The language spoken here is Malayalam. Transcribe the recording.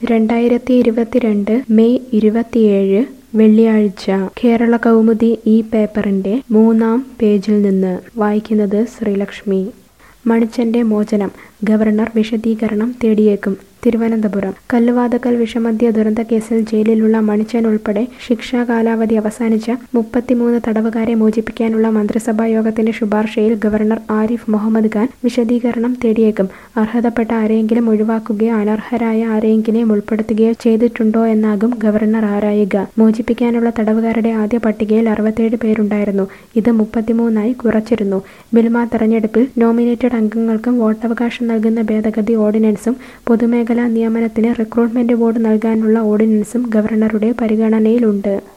രണ്ടായിരത്തി ഇരുപത്തിരണ്ട് മെയ് ഇരുപത്തിയേഴ് വെള്ളിയാഴ്ച കേരള കൗമുദി ഈ പേപ്പറിന്റെ മൂന്നാം പേജിൽ നിന്ന് വായിക്കുന്നത് ശ്രീലക്ഷ്മി മണിച്ചന്റെ മോചനം ഗവർണർ വിശദീകരണം തേടിയേക്കും തിരുവനന്തപുരം കല്ലുവാതക്കൽ വിഷമദ്യ ദുരന്ത കേസിൽ ജയിലിലുള്ള മണിച്ചൻ ഉൾപ്പെടെ ശിക്ഷാ കാലാവധി അവസാനിച്ച മുപ്പത്തിമൂന്ന് തടവുകാരെ മോചിപ്പിക്കാനുള്ള മന്ത്രിസഭാ യോഗത്തിന്റെ ശുപാർശയിൽ ഗവർണർ ആരിഫ് മുഹമ്മദ് ഖാൻ വിശദീകരണം തേടിയേക്കും അർഹതപ്പെട്ട ആരെയെങ്കിലും ഒഴിവാക്കുകയോ അനർഹരായ ആരെയെങ്കിലും ഉൾപ്പെടുത്തുകയോ ചെയ്തിട്ടുണ്ടോ എന്നാകും ഗവർണർ ആരായുക മോചിപ്പിക്കാനുള്ള തടവുകാരുടെ ആദ്യ പട്ടികയിൽ അറുപത്തേഴ് പേരുണ്ടായിരുന്നു ഇത് മുപ്പത്തിമൂന്നായി കുറച്ചിരുന്നു ബിൽമ തെരഞ്ഞെടുപ്പിൽ നോമിനേറ്റഡ് അംഗങ്ങൾക്കും വോട്ടവകാശം നൽകുന്ന ഭേദഗതി ഓർഡിനൻസും പൊതുമേഖലാ നിയമനത്തിന് റിക്രൂട്ട്മെന്റ് ബോർഡ് നൽകാനുള്ള ഓർഡിനൻസും ഗവർണറുടെ പരിഗണനയിലുണ്ട്